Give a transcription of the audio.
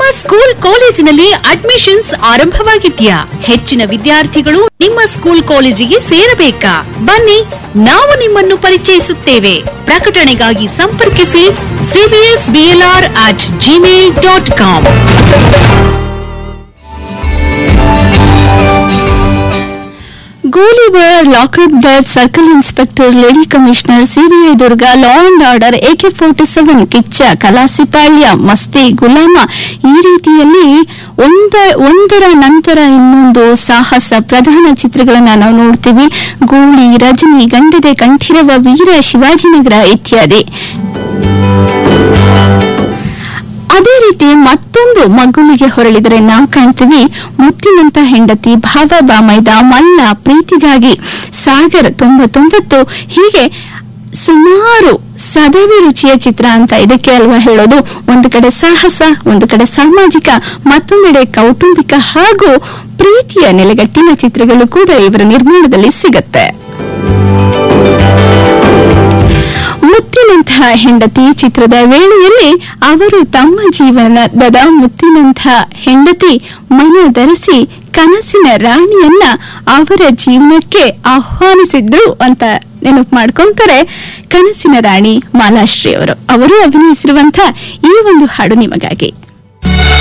school ಕಾಲೇಜಿನಲ್ಲಿ admissions ಆರಂಭವಾಗಿದ್ಯಾ ಹೆಚ್ಚಿನ ವಿದ್ಯಾರ್ಥಿಗಳು ನಿಮ್ಮ ಸ್ಕೂಲ್ ಕಾಲೇಜಿಗೆ ಸೇರಬೇಕಾ ಬನ್ನಿ ನಾವು ನಿಮ್ಮನ್ನು ಪರಿಚಯಿಸುತ್ತೇವೆ ಪ್ರಕಟಣೆಗಾಗಿ ಸಂಪರ್ಕಿಸಿ CBS BLR at Gmail dot com Golibar lockup dot circle inspector lady commissioner CBI Durga law and order AK forty seven Kiccha Kalasipalya Masti Gulama ಈ ರೀತಿಯಲ್ಲಿ ಒಂದ ಒಂದರ ನಂತರ ಇನ್ನೊಂದು ಸಾಹಸ ಪ್ರಧಾನ ಚಿತ್ರಗಳನ್ನ ನಾವು ನೋಡ್ತೀವಿ ಗೂಳಿ ರಜನಿ ಗಂಡದೆ ಕಂಠಿರವ ವೀರ ಶಿವಾಜಿನಗರ ಇತ್ಯಾದಿ ಅದೇ ರೀತಿ ಮತ್ತೊಂದು ಮಗುವಿಗೆ ಹೊರಳಿದರೆ ನಾವು ಕಾಣ್ತೀವಿ ಮುತ್ತಿನಂತ ಹೆಂಡತಿ ಭಾವ ಬಾಮೈದ ಮಲ್ಲ ಪ್ರೀತಿಗಾಗಿ ಸಾಗರ್ ತೊಂಬತ್ತೊಂಬತ್ತು ಹೀಗೆ ಸುಮಾರು ಸದವಿ ರುಚಿಯ ಚಿತ್ರ ಅಂತ ಇದಕ್ಕೆ ಅಲ್ವಾ ಹೇಳೋದು ಒಂದು ಕಡೆ ಸಾಹಸ ಒಂದು ಕಡೆ ಸಾಮಾಜಿಕ ಮತ್ತೊಂದೆಡೆ ಕೌಟುಂಬಿಕ ಹಾಗೂ ಪ್ರೀತಿಯ ನೆಲೆಗಟ್ಟಿನ ಚಿತ್ರಗಳು ಕೂಡ ಇವರ ನಿರ್ಮಾಣದಲ್ಲಿ ಸಿಗತ್ತೆ ಮುತ್ತಿನಂತಹ ಹೆಂಡತಿ ಚಿತ್ರದ ವೇಳೆಯಲ್ಲಿ ಅವರು ತಮ್ಮ ಜೀವನದ ಮುತ್ತಿನಂತಹ ಹೆಂಡತಿ ಮನಧರಿಸಿ ಕನಸಿನ ರಾಣಿಯನ್ನ ಅವರ ಜೀವನಕ್ಕೆ ಆಹ್ವಾನಿಸಿದ್ರು ಅಂತ ನೆನಪು ಮಾಡ್ಕೊಂತಾರೆ ಕನಸಿನ ರಾಣಿ ಮಾಲಾಶ್ರೀ ಅವರು ಅವರು ಅಭಿನಯಿಸಿರುವಂತಹ ಈ ಒಂದು ಹಾಡು ನಿಮಗಾಗಿ